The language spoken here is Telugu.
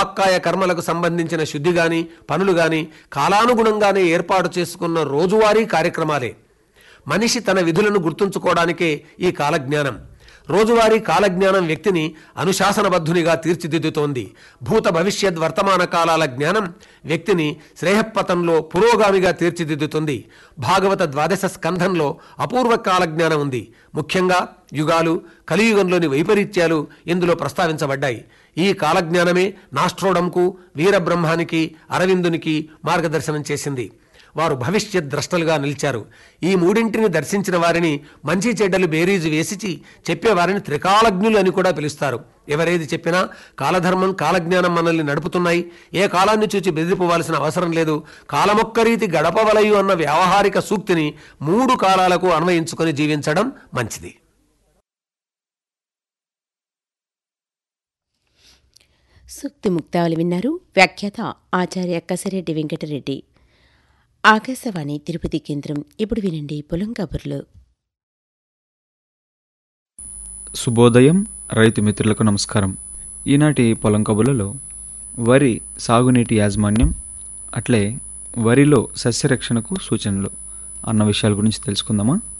వాక్కాయ కర్మలకు సంబంధించిన శుద్ధి గాని పనులు గాని కాలానుగుణంగానే ఏర్పాటు చేసుకున్న రోజువారీ కార్యక్రమాలే మనిషి తన విధులను గుర్తుంచుకోవడానికే ఈ కాలజ్ఞానం రోజువారీ కాలజ్ఞానం వ్యక్తిని అనుశాసనబద్ధునిగా తీర్చిదిద్దుతోంది భూత భవిష్యత్ వర్తమాన కాలాల జ్ఞానం వ్యక్తిని శ్రేయపథంలో పురోగామిగా తీర్చిదిద్దుతుంది భాగవత ద్వాదశ స్కంధంలో అపూర్వ కాలజ్ఞానం ఉంది ముఖ్యంగా యుగాలు కలియుగంలోని వైపరీత్యాలు ఇందులో ప్రస్తావించబడ్డాయి ఈ కాలజ్ఞానమే నాస్ట్రోడంకు వీరబ్రహ్మానికి అరవిందునికి మార్గదర్శనం చేసింది వారు భవిష్యత్ ద్రష్టలుగా నిలిచారు ఈ మూడింటిని దర్శించిన వారిని మంచి చెడ్డలు బేరీజు వేసిచి చెప్పేవారిని త్రికాలజ్ఞులు అని కూడా పిలుస్తారు ఎవరేది చెప్పినా కాలధర్మం కాలజ్ఞానం మనల్ని నడుపుతున్నాయి ఏ కాలాన్ని చూచి బెదిరిపోవాల్సిన అవసరం లేదు కాలమొక్క రీతి గడపవలయు అన్న వ్యావహారిక సూక్తిని మూడు కాలాలకు అన్వయించుకొని జీవించడం మంచిది సూక్తి ముక్తావళి విన్నారు వ్యాఖ్యాత ఆచార్య కసిరెడ్డి వెంకటరెడ్డి ఆకాశవాణి తిరుపతి కేంద్రం ఇప్పుడు వినండి పొలం కబుర్లు శుభోదయం రైతు మిత్రులకు నమస్కారం ఈనాటి పొలం కబులలో వరి సాగునీటి యాజమాన్యం అట్లే వరిలో సస్యరక్షణకు సూచనలు అన్న విషయాల గురించి తెలుసుకుందామా